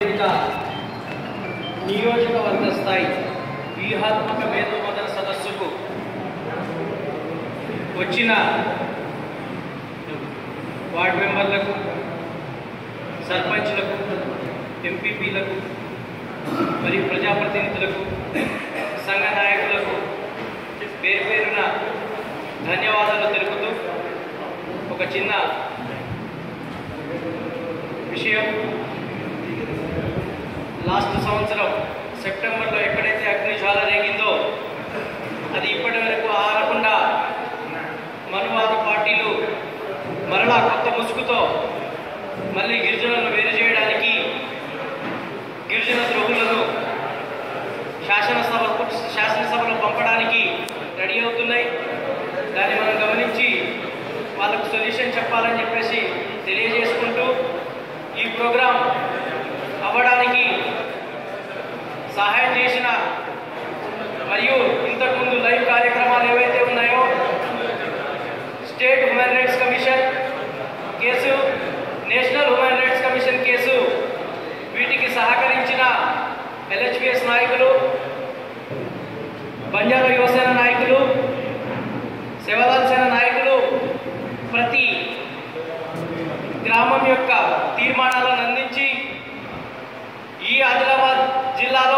ఇంకా నియోజకవర్గ స్థాయి వ్యూహాత్మక మేధోమదన సదస్సుకు వచ్చిన వార్డు మెంబర్లకు సర్పంచ్లకు ఎంపీపీలకు మరియు ప్రజాప్రతినిధులకు సంఘ నాయకులకు పేరు పేరున ధన్యవాదాలు తెలుపుతూ ఒక చిన్న విషయం లాస్ట్ సంవత్సరం సెప్టెంబర్లో ఎక్కడైతే అగ్నిజ్వాల రేగిందో అది ఇప్పటి వరకు ఆరకుండా మనువాద పార్టీలు మరలా కొత్త ముసుగుతో మళ్ళీ గిరిజనులను వేరు చేయడానికి గిరిజన ద్రోహులను శాసనసభ శాసనసభలో పంపడానికి రెడీ అవుతున్నాయి దాన్ని మనం గమనించి వాళ్ళకు సొల్యూషన్ చెప్పాలని చెప్పేసి తెలియజేసుకుంటూ ఈ ప్రోగ్రాం అవ్వడానికి సహాయం చేసిన మరియు ఇంతకుముందు లైవ్ కార్యక్రమాలు ఏవైతే ఉన్నాయో state human rights commission case national human rights commission case వీటికి సహకరించిన ఎల్హెచ్పిఎస్ నాయకులు బంజారా యువసేన నాయకులు శివలాల్ సేన నాయకులు ప్రతి గ్రామం యొక్క తీర్మానాలను అందించి ఈ ఆదిలాబాద్ జిల్లాలో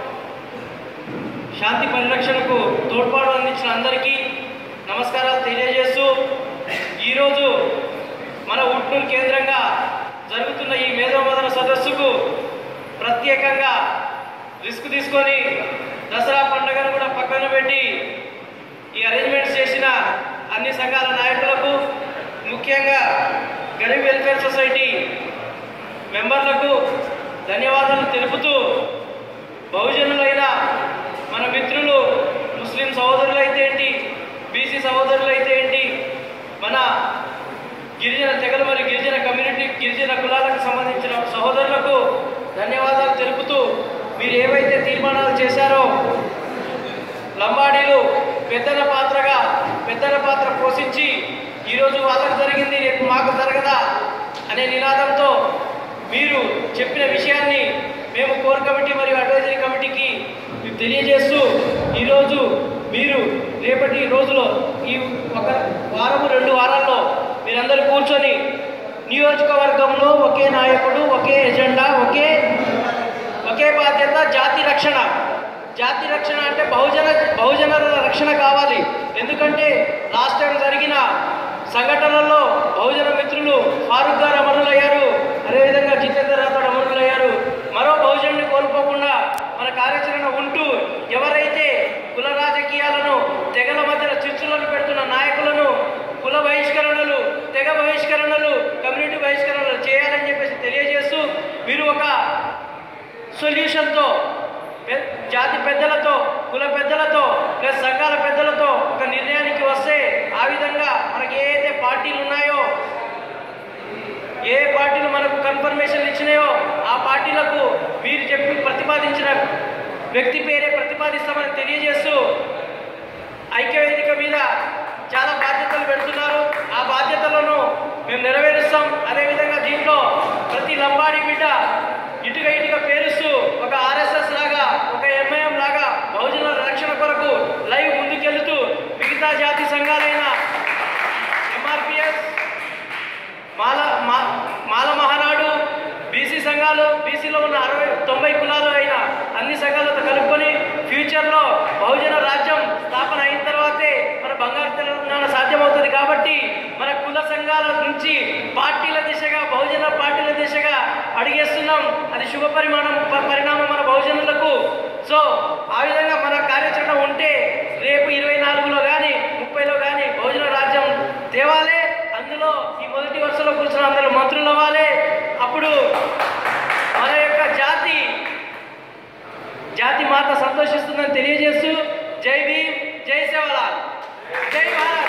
శాంతి పరిరక్షణకు తోడ్పాటు అందించిన అందరికీ నమస్కారాలు తెలియజేస్తూ ఈరోజు మన ఉట్నూరు కేంద్రంగా జరుగుతున్న ఈ మేధోమదన సదస్సుకు ప్రత్యేకంగా రిస్క్ తీసుకొని దసరా పండుగను కూడా పక్కన పెట్టి ఈ అరేంజ్మెంట్స్ చేసిన అన్ని సంఘాల నాయకులకు ముఖ్యంగా గరీబ్ వెల్ఫేర్ సొసైటీ మెంబర్లకు ధన్యవాదాలు తెలుపుతూ బహుజనులైన మన మిత్రులు ముస్లిం సహోదరులు అయితే ఏంటి బీసీ సహోదరులు అయితే ఏంటి మన గిరిజన తెగలు మరియు గిరిజన కమ్యూనిటీ గిరిజన కులాలకు సంబంధించిన సహోదరులకు ధన్యవాదాలు తెలుపుతూ మీరు ఏవైతే తీర్మానాలు చేశారో లంబాడీలు పెద్దల పాత్రగా పెద్దల పాత్ర పోషించి ఈరోజు వాళ్ళకు జరిగింది రేపు మాకు జరగదా అనే నినాదంతో మీరు చెప్పిన విషయాన్ని మేము కోర్ కమిటీ మరియు అడ్వైజరీ కమిటీకి తెలియజేస్తూ ఈరోజు మీరు రేపటి రోజులో ఈ ఒక వారము రెండు వారాల్లో మీరందరూ కూర్చొని నియోజకవర్గంలో ఒకే నాయకుడు ఒకే ఎజెండా ఒకే ఒకే బాధ్యత జాతి రక్షణ జాతి రక్షణ అంటే బహుజన బహుజనుల రక్షణ కావాలి ఎందుకంటే లాస్ట్ టైం జరిగిన సంఘటనల్లో బహుజన మిత్రులు ఫారూక్ గారు అమరులయ్యారు అదేవిధంగా జితేందర్ రాథోడ్ అమరులయ్యారు మరో బహుజనుని కోల్పోకుండా మన కార్యాచరణ ఉంటూ ఎవరైతే కుల రాజకీయాలను తెగల మధ్యన చిచ్చులను పెడుతున్న నాయకులను కుల బహిష్కరణలు తెగ బహిష్కరణలు కమ్యూనిటీ బహిష్కరణలు చేయాలని చెప్పేసి తెలియజేస్తూ మీరు ఒక సొల్యూషన్తో పె- జాతి పెద్దలతో కుల పెద్దలతో ప్లస్ సంఘాల పెద్దలతో ఒక నిర్ణయానికి వస్తే ఆ విధంగా మనకి ఏ అయితే పార్టీలు ఉన్నాయో ఏ పార్టీలు మనకు కన్ఫర్మేషన్ ఇచ్చినాయో ఆ పార్టీలకు మీరు చెప్పి ప్రతిపాదించిన వ్యక్తి పేరే ప్రతిపాదిస్తామని తెలియజేస్తూ ఐక్యవేదిక మీద చాలా బాధ్యతలు పెడుతున్నారు ఆ బాధ్యతలను మేము నెరవేరుస్తాం అదేవిధంగా దీంట్లో ప్రతి లంబాడి బిడ్డ ఇటుక ఇటుక పేరుస్తూ ఒక ఆర్ఎస్ఎస్ లాగా ఒక ఎంఐఎం లాగా బహుజనుల రక్షణ కొరకు లైవ్ ముందుకెళ్తూ మిగతా జాతి సంఘాలైన ఎంఆర్పిఎస్ మాల మా మాల మహానాడు బీసీ సంఘాలు బీసీలో ఉన్న అరవై తొంభై కులాలు అయిన అన్ని సంఘాలతో కలుపుకొని ఫ్యూచర్లో బహుజన రాజ్యం స్థాపన అయిన తర్వాతే మన బంగారు తెలంగాణ సాధ్యమవుతుంది కాబట్టి మన కుల సంఘాల నుంచి పార్టీల దిశగా బహుజన పార్టీల దిశగా అడిగేస్తున్నాం అది శుభ పరిమాణం ప- పరిణామం మన బహుజనులకు సో ఆ విధంగా మన కార్యాచరణ ఉంటే రేపు ఇరవై నాలుగులో కానీ ముప్పైలో కానీ బహుజన రాజ్యం తేవాలే అందులో ఈ మొదటి వరుసలో కూర్చున్న అందరూ మంత్రులు అవ్వాలి అప్పుడు మన యొక్క జాతి జాతి మాత సంతోషిస్తుందని తెలియజేస్తూ జై భీమ్ జై సేవలాల్ జై భారత్